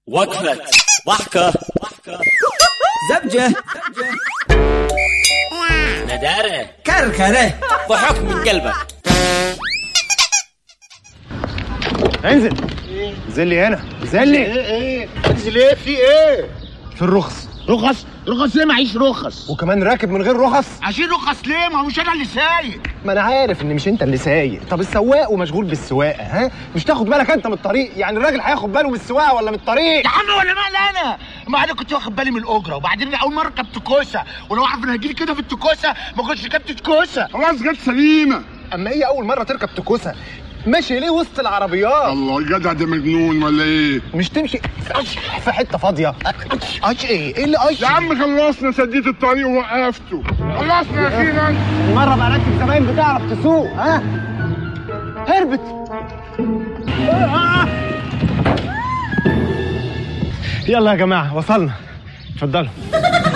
وقفة ضحكة زبجة ندارة كركرة ضحك من قلبك انزل انزل لي هنا انزل لي ايه ايه انزل ايه في ايه في الرخص رخص رخص ليه معيش رخص وكمان راكب من غير رخص عشان رخص ليه ما هو مش انا اللي سايق ما انا عارف ان مش انت اللي سايق طب السواق ومشغول بالسواقه ها مش تاخد بالك انت من الطريق يعني الراجل هياخد باله من السواقه ولا من الطريق يا عم ولا مال انا ما انا كنت واخد بالي من الاجره وبعدين اول مره ركبت كوسه ولو اعرف ان هجيلي كده في التكوسه ما كنتش ركبت كوسه خلاص جت سليمة اما هي اول مره تركب تكوسه ماشي ليه وسط العربيات الله الجدع ده مجنون ولا ايه مش تمشي في حته فاضيه ايش ايه ايه اللي ايش يا عم خلصنا سديت الطريق ووقفته خلصنا اخيرا المره بقى راكب زمان بتعرف تسوق ها هربت يلا يا جماعه وصلنا اتفضلوا